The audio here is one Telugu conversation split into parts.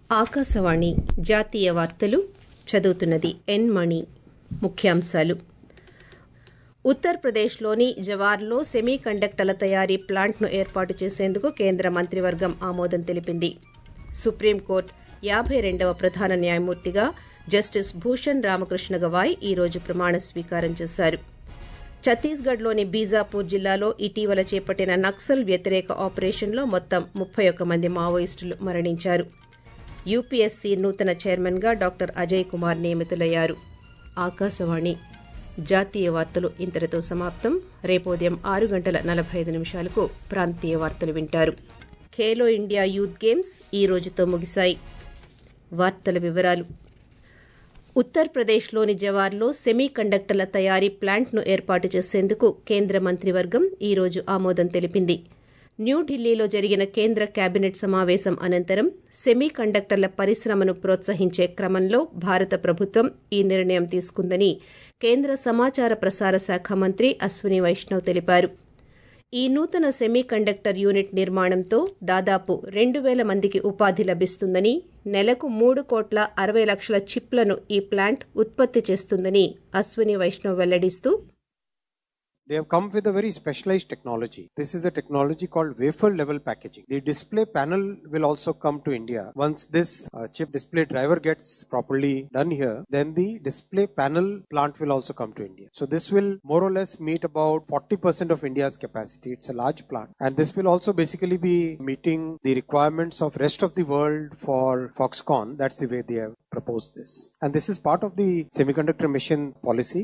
ఆకాశవాణి జాతీయ వార్తలు చదువుతున్నది ఎన్ మణి ముఖ్యాంశాలు ఉత్తరప్రదేశ్లోని జవార్లో సెమీ కండక్టర్ల తయారీ ప్లాంట్ను ఏర్పాటు చేసేందుకు కేంద్ర మంత్రివర్గం ఆమోదం తెలిపింది సుప్రీంకోర్టు యాభై రెండవ ప్రధాన న్యాయమూర్తిగా జస్టిస్ భూషణ్ రామకృష్ణ గవాయ్ ఈ రోజు ప్రమాణ స్వీకారం చేశారు ఛత్తీస్గఢ్లోని బీజాపూర్ జిల్లాలో ఇటీవల చేపట్టిన నక్సల్ వ్యతిరేక ఆపరేషన్లో మొత్తం ముప్పై ఒక్క మంది మావోయిస్టులు మరణించారు యూపీఎస్సీ నూతన చైర్మన్గా డాక్టర్ అజయ్ కుమార్ నియమితులయ్యారు ఆకాశవాణి జాతీయ వార్తలు ఇంతటితో సమాప్తం రేపు ఉదయం ఆరు గంటల నలభై ఐదు నిమిషాలకు ప్రాంతీయ వార్తలు వింటారు ఖేలో ఇండియా యూత్ గేమ్స్ ఈ రోజుతో ముగిశాయి వార్తల వివరాలు ఉత్తరప్రదేశ్లోని జవార్లో సెమీ కండక్టర్ల తయారీ ప్లాంట్ను ఏర్పాటు చేసేందుకు కేంద్ర మంత్రివర్గం ఈ రోజు ఆమోదం తెలిపింది న్యూఢిల్లీలో జరిగిన కేంద్ర కేబినెట్ సమావేశం అనంతరం సెమీ కండక్టర్ల పరిశ్రమను ప్రోత్సహించే క్రమంలో భారత ప్రభుత్వం ఈ నిర్ణయం తీసుకుందని కేంద్ర సమాచార ప్రసార శాఖ మంత్రి అశ్విని వైష్ణవ్ తెలిపారు ఈ నూతన సెమీ కండక్టర్ యూనిట్ నిర్మాణంతో దాదాపు రెండు వేల మందికి ఉపాధి లభిస్తుందని నెలకు మూడు కోట్ల అరవై లక్షల చిప్లను ఈ ప్లాంట్ ఉత్పత్తి చేస్తుందని Ashwini Vaishnav వెల్లడిస్తూ They have come with a very specialized technology. This is a technology called wafer level packaging. The display panel will also come to India. Once this uh, chip display driver gets properly done here, then the display panel plant will also come to India. So this will more or less meet about 40% of India's capacity. It's a large plant. And this will also basically be meeting the requirements of rest of the world for Foxconn. That's the way they have proposed this. And this is part of the semiconductor mission policy.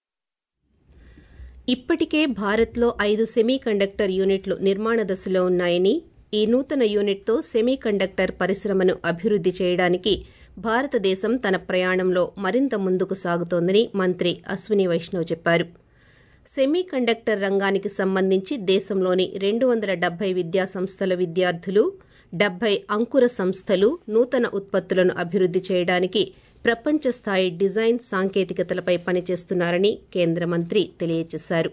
ఇప్పటికే భారత్లో ఐదు సెమీ కండక్టర్ యూనిట్లు నిర్మాణ దశలో ఉన్నాయని ఈ నూతన యూనిట్తో సెమీ కండక్టర్ పరిశ్రమను అభివృద్ది చేయడానికి భారతదేశం తన ప్రయాణంలో మరింత ముందుకు సాగుతోందని మంత్రి అశ్విని వైష్ణవ్ చెప్పారు సెమీ కండక్టర్ రంగానికి సంబంధించి దేశంలోని రెండు వందల డెబ్బై విద్యా సంస్థల విద్యార్థులు డెబ్బై అంకుర సంస్థలు నూతన ఉత్పత్తులను అభివృద్ది చేయడానికి ప్రపంచ స్థాయి డిజైన్ సాంకేతికతలపై పనిచేస్తున్నారని కేంద్ర మంత్రి తెలియజేశారు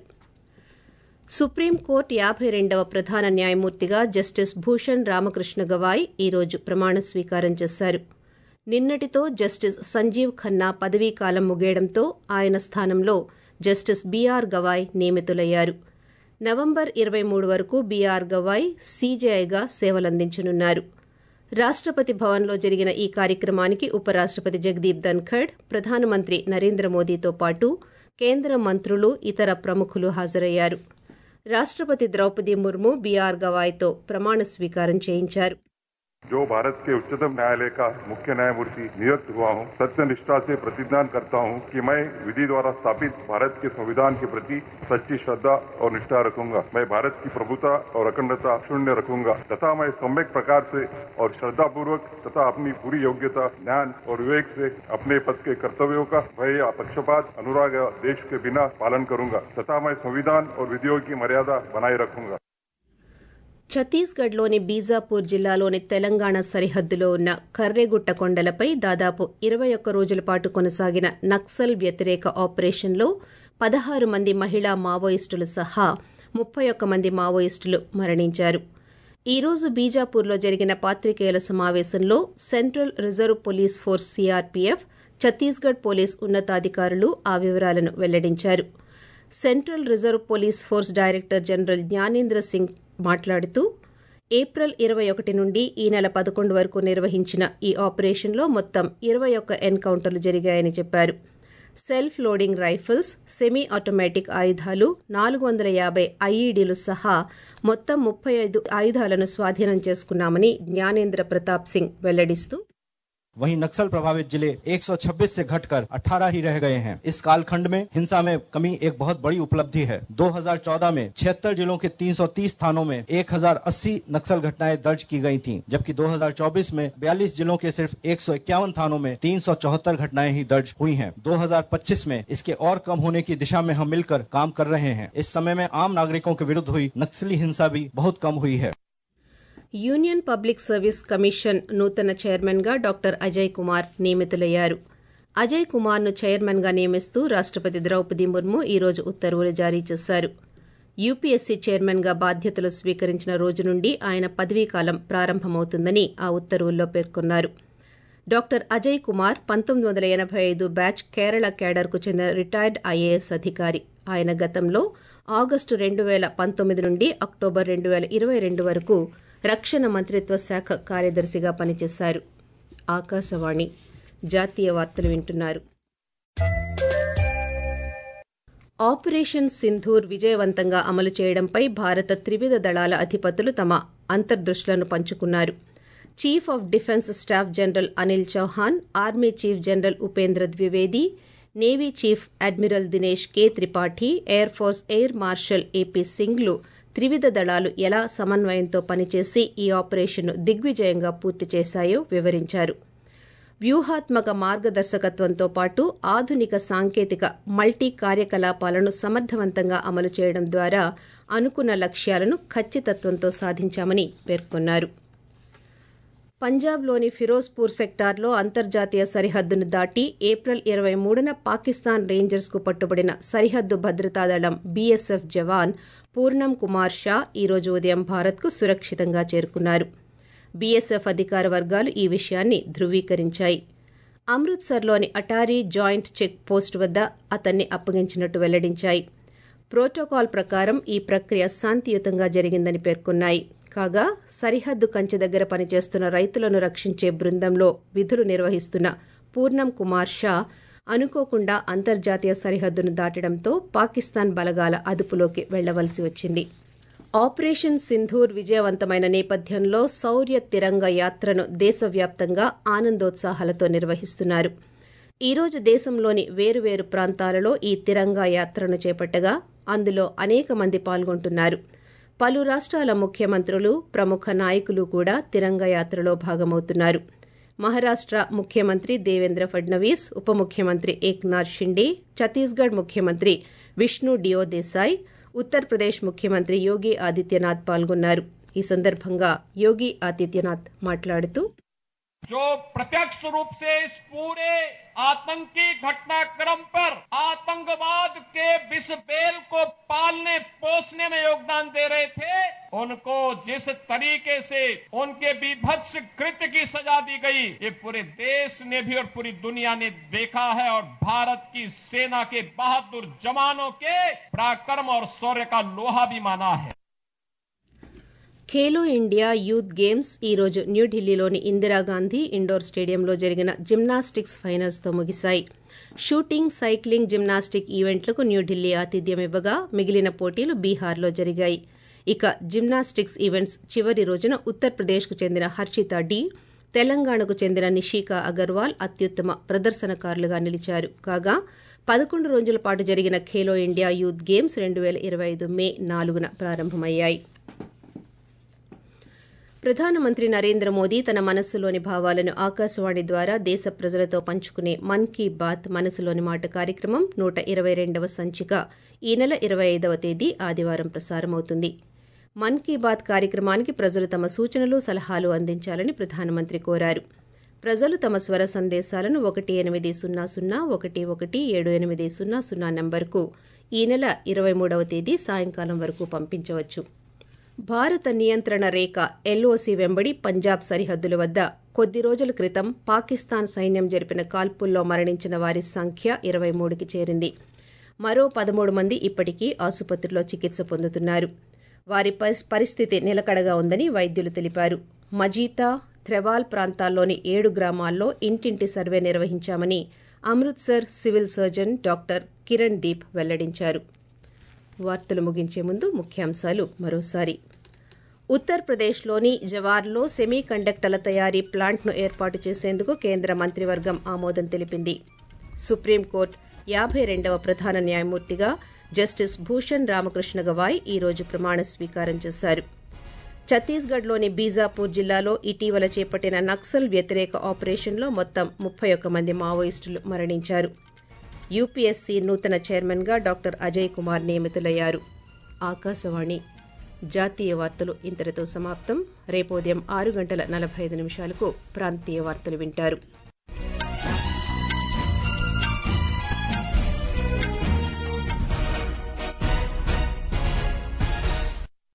సుప్రీంకోర్టు యాభై రెండవ ప్రధాన న్యాయమూర్తిగా జస్టిస్ భూషణ్ రామకృష్ణ గవాయ్ ఈ రోజు ప్రమాణ స్వీకారం చేశారు నిన్నటితో జస్టిస్ సంజీవ్ ఖన్నా పదవీకాలం ముగియడంతో ఆయన స్థానంలో జస్టిస్ బీఆర్ గవాయ్ నియమితులయ్యారు నవంబర్ ఇరవై మూడు వరకు బీఆర్ గవాయ్ సీజేఐగా సేవలందించనున్నారు రాష్టపతి భవన్లో జరిగిన ఈ కార్యక్రమానికి ఉపరాష్టపతి జగదీప్ ధన్ఖడ్ ప్రధానమంత్రి నరేంద్ర మోదీతో పాటు కేంద్ర మంత్రులు ఇతర ప్రముఖులు హాజరయ్యారు రాష్టపతి ద్రౌపది ముర్ము బీఆర్ గవాయ్తో ప్రమాణ స్వీకారం చేయించారు जो भारत के उच्चतम न्यायालय का मुख्य न्यायमूर्ति नियुक्त हुआ हूं सत्य निष्ठा से प्रतिज्ञान करता हूं कि मैं विधि द्वारा स्थापित भारत के संविधान के प्रति सच्ची श्रद्धा और निष्ठा रखूंगा मैं भारत की प्रभुता और अखंडता शून्य रखूंगा तथा मैं सम्यक प्रकार से और श्रद्धा पूर्वक तथा अपनी पूरी योग्यता ज्ञान और विवेक से अपने पद के कर्तव्यों का भय या पक्षपात अनुराग या देश के बिना पालन करूंगा तथा मैं संविधान और विधियों की मर्यादा बनाए रखूंगा ఛత్తీస్గఢ్లోని బీజాపూర్ జిల్లాలోని తెలంగాణ సరిహద్దులో ఉన్న కర్రెగుట్ట కొండలపై దాదాపు ఇరవై ఒక్క రోజుల పాటు కొనసాగిన నక్సల్ వ్యతిరేక ఆపరేషన్లో పదహారు మంది మహిళా మావోయిస్టులు సహా ముప్పై ఒక్క మంది మావోయిస్టులు మరణించారు ఈ రోజు బీజాపూర్లో జరిగిన పాత్రికేయుల సమావేశంలో central reserve police force CRPF Chhattisgarh police ఉన్నతాధికారులు ఆ వివరాలను వెల్లడించారు central reserve police force director general Gyanendra Singh మాట్లాడుతూ ఏప్రిల్ ఇరవై ఒకటి నుండి ఈ నెల పదకొండు వరకు నిర్వహించిన ఈ ఆపరేషన్లో మొత్తం ఇరవై ఒక్క ఎన్కౌంటర్లు జరిగాయని చెప్పారు self loading rifles semi automatic ఆయుధాలు నాలుగు వందల యాభై ఐఈడీలు సహా మొత్తం ముప్పై ఐదు ఆయుధాలను స్వాధీనం చేసుకున్నామని జ్ఞానేంద్ర ప్రతాప్ సింగ్ వెల్లడిస్తూ वहीं नक्सल प्रभावित जिले 126 से घटकर 18 ही रह गए हैं इस कालखंड में हिंसा में कमी एक बहुत बड़ी उपलब्धि है 2014 में छिहत्तर जिलों के 330 थानों में 1080 नक्सल घटनाएं दर्ज की गई थीं, जबकि 2024 में 42 जिलों के सिर्फ एक थानों में तीन घटनाएं ही दर्ज हुई हैं। 2025 में इसके और कम होने की दिशा में हम मिलकर काम कर रहे हैं इस समय में आम नागरिकों के विरुद्ध हुई नक्सली हिंसा भी बहुत कम हुई है యూనియన్ పబ్లిక్ సర్వీస్ కమిషన్ నూతన చైర్మన్గా డాక్టర్ అజయ్ కుమార్ నియమితులయ్యారు అజయ్ కుమార్ను చైర్మన్గా నియమిస్తూ రాష్టపతి ద్రౌపది ముర్ము ఈ రోజు ఉత్తర్వులు జారీ చేశారు యూపీఎస్సీ చైర్మన్గా బాధ్యతలు స్వీకరించిన రోజు నుండి ఆయన పదవీకాలం ప్రారంభమవుతుందని ఆ ఉత్తర్వుల్లో పేర్కొన్నారు డాక్టర్ అజయ్ కుమార్ పంతొమ్మిది వందల ఎనభై ఐదు బ్యాచ్ కేరళ కేడర్కు చెందిన రిటైర్డ్ ఐఏఎస్ అధికారి ఆయన గతంలో ఆగస్టు రెండు వేల పంతొమ్మిది నుండి అక్టోబర్ రెండు వేల ఇరవై రెండు వరకు రక్షణ మంత్రిత్వ శాఖ కార్యదర్శిగా పనిచేశారు ఆకాశవాణి జాతీయ వార్తలు వింటున్నారు ఆపరేషన్ సింధూర్ విజయవంతంగా అమలు చేయడంపై భారత త్రివిధ దళాల అధిపతులు తమ అంతర్దృష్టులను పంచుకున్నారు chief of defence staff general Anil Chauhan army chief general Upendra Dwivedi navy chief admiral Dinesh K Tripathi air force air marshal A సింగ్లు త్రివిధ దళాలు ఎలా సమన్వయంతో పనిచేసి ఈ ఆపరేషన్ను దిగ్విజయంగా పూర్తి చేశాయో వివరించారు వ్యూహాత్మక మార్గదర్శకత్వంతో పాటు ఆధునిక సాంకేతిక మల్టీ కార్యకలాపాలను సమర్థవంతంగా అమలు చేయడం ద్వారా అనుకున్న లక్ష్యాలను ఖచ్చితత్వంతో సాధించామని పేర్కొన్నారు పంజాబ్లోని ఫిరోజ్పూర్ సెక్టార్లో అంతర్జాతీయ సరిహద్దును దాటి ఏప్రిల్ ఇరవై మూడున పాకిస్తాన్ రేంజర్స్కు పట్టుబడిన సరిహద్దు భద్రతా దళం బీఎస్ఎఫ్ జవాన్ పూర్ణం కుమార్ షా ఈరోజు ఉదయం భారత్కు సురక్షితంగా చేరుకున్నారు బీఎస్ఎఫ్ అధికార వర్గాలు ఈ విషయాన్ని ధృవీకరించాయి అమృత్సర్లోని అటారీ జాయింట్ చెక్ పోస్ట్ వద్ద అతన్ని అప్పగించినట్టు వెల్లడించాయి ప్రోటోకాల్ ప్రకారం ఈ ప్రక్రియ శాంతియుతంగా జరిగిందని పేర్కొన్నాయి కాగా సరిహద్దు కంచె దగ్గర పనిచేస్తున్న రైతులను రక్షించే బృందంలో విధులు నిర్వహిస్తున్న పూర్ణం కుమార్ షా అనుకోకుండా అంతర్జాతీయ సరిహద్దును దాటడంతో పాకిస్తాన్ బలగాల అదుపులోకి వెళ్లవలసి వచ్చింది ఆపరేషన్ సింధూర్ విజయవంతమైన నేపథ్యంలో శౌర్య తిరంగ యాత్రను దేశవ్యాప్తంగా ఆనందోత్సాహాలతో నిర్వహిస్తున్నారు ఈ రోజు దేశంలోని వేరువేరు ప్రాంతాలలో ఈ తిరంగా యాత్రను చేపట్టగా అందులో అనేక మంది పాల్గొంటున్నారు పలు రాష్ట్రాల ముఖ్యమంత్రులు ప్రముఖ నాయకులు కూడా తిరంగ యాత్రలో భాగమవుతున్నారు మహారాష్ట్ర ముఖ్యమంత్రి దేవేంద్ర ఫడ్నవీస్ ఉప ముఖ్యమంత్రి ఏక్నాథ్ షిండే ఛత్తీస్గఢ్ ముఖ్యమంత్రి విష్ణు డియో దేశాయ్ ఉత్తరప్రదేశ్ ముఖ్యమంత్రి యోగి ఆదిత్యనాథ్ పాల్గొన్నారు ఈ సందర్భంగా యోగి ఆదిత్యనాథ్ మాట్లాడుతూ जो प्रत्यक्ष रूप से इस पूरे आतंकी घटनाक्रम पर आतंकवाद के विष बेल को पालने पोसने में योगदान दे रहे थे उनको जिस तरीके से उनके विभत्स कृत्य की सजा दी गई ये पूरे देश ने भी और पूरी दुनिया ने देखा है और भारत की सेना के बहादुर जवानों के पराक्रम और शौर्य का लोहा भी माना है ఖేలో ఇండియా యూత్ గేమ్స్ ఈ రోజు న్యూఢిల్లీలోని ఇందిరాగాంధీ ఇండోర్ స్టేడియంలో జరిగిన జిమ్నాస్టిక్స్ ఫైనల్స్తో ముగిశాయి షూటింగ్ సైక్లింగ్ జిమ్నాస్టిక్ ఈవెంట్లకు న్యూఢిల్లీ ఆతిథ్యం ఇవ్వగా మిగిలిన పోటీలు బీహార్లో జరిగాయి ఇక జిమ్నాస్టిక్స్ ఈవెంట్స్ చివరి రోజున ఉత్తరప్రదేశ్కు చెందిన హర్షిత డి తెలంగాణకు చెందిన నిషికా అగర్వాల్ అత్యుత్తమ ప్రదర్శనకారులుగా నిలిచారు కాగా పదకొండు రోజుల పాటు జరిగిన ఖేలో ఇండియా యూత్ గేమ్స్ రెండు వేల ఇరవై ఐదు మే నాలుగున ప్రారంభమయ్యాయి ప్రధానమంత్రి నరేంద్ర మోదీ తన మనస్సులోని భావాలను ఆకాశవాణి ద్వారా దేశ ప్రజలతో పంచుకునే మన్ కీ బాత్ మనసులోని మాట కార్యక్రమం నూట ఇరవై రెండవ సంచిక ఈ నెల ఇరవై ఐదవ తేదీ ఆదివారం ప్రసారమవుతుంది మన్ కీ బాత్ కార్యక్రమానికి ప్రజలు తమ సూచనలు సలహాలు అందించాలని ప్రధానమంత్రి కోరారు ప్రజలు తమ స్వర సందేశాలను ఒకటి ఎనిమిది సున్నా సున్నా ఒకటి ఒకటి ఏడు ఎనిమిది సున్నా సున్నా నంబర్కు ఈ నెల ఇరవై మూడవ తేదీ సాయంకాలం వరకు పంపించవచ్చు భారత నియంత్రణ రేఖ ఎల్ఓసి వెంబడి పంజాబ్ సరిహద్దుల వద్ద కొద్ది రోజుల క్రితం పాకిస్తాన్ సైన్యం జరిపిన కాల్పుల్లో మరణించిన వారి సంఖ్య ఇరవై మూడుకి చేరింది మరో పదమూడు మంది ఇప్పటికీ ఆసుపత్రిలో చికిత్స పొందుతున్నారు వారి పరిస్థితి నిలకడగా ఉందని వైద్యులు తెలిపారు మజీతా థ్రెవాల్ ప్రాంతాల్లోని ఏడు గ్రామాల్లో ఇంటింటి సర్వే నిర్వహించామని Amritsar civil surgeon doctor Kiran Deep వెల్లడించారు వార్తలు ముగించే ముందు ముఖ్యాంశాలు మరోసారి ఉత్తరప్రదేశ్లోని జవార్లో సెమీ కండక్టర్ల తయారీ ప్లాంట్ను ఏర్పాటు చేసేందుకు కేంద్ర మంత్రివర్గం ఆమోదం తెలిపింది సుప్రీంకోర్టు యాభై రెండవ ప్రధాన న్యాయమూర్తిగా జస్టిస్ భూషణ్ రామకృష్ణ గవాయ్ ఈ రోజు ప్రమాణ స్వీకారం చేశారు ఛత్తీస్గఢ్లోని బీజాపూర్ జిల్లాలో ఇటీవల చేపట్టిన నక్సల్ వ్యతిరేక ఆపరేషన్లో మొత్తం ముప్పై ఒక్క మంది మావోయిస్టులు మరణించారు యూపీఎస్సీ నూతన చైర్మన్గా డాక్టర్ అజయ్ కుమార్ నియమితులయ్యారు ఆకాశవాణి జాతీయ వార్తలు ఇంతటితో సమాప్తం రేపు ఉదయం ఆరు గంటల నలభై ఐదు నిమిషాలకు ప్రాంతీయ వార్తలు వింటారు